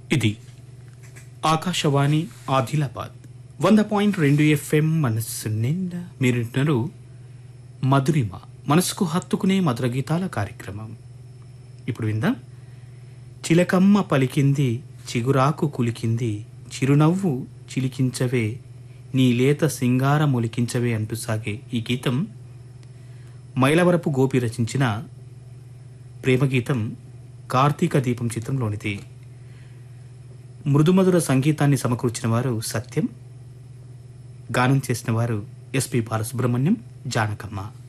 ఇది ఆకాశవాణి ఆదిలాబాద్ వంద పాయింట్ రెండు ఎఫ్ఎం మనస్సు నిండా మీరింటున్నారు మధురిమ మనసుకు హత్తుకునే మధుర గీతాల కార్యక్రమం ఇప్పుడు విందాం చిలకమ్మ పలికింది చిగురాకు కులికింది చిరునవ్వు చిలికించవే నీ లేత సింగార మొలికించవే అంటూ సాగే ఈ గీతం మైలవరపు గోపి రచించిన ప్రేమగీతం కార్తీక దీపం చిత్రంలోనిది మృదుమధుర సంగీతాన్ని సమకూర్చిన వారు సత్యం గానం చేసిన వారు ఎస్పి బాలసుబ్రహ్మణ్యం జానకమ్మ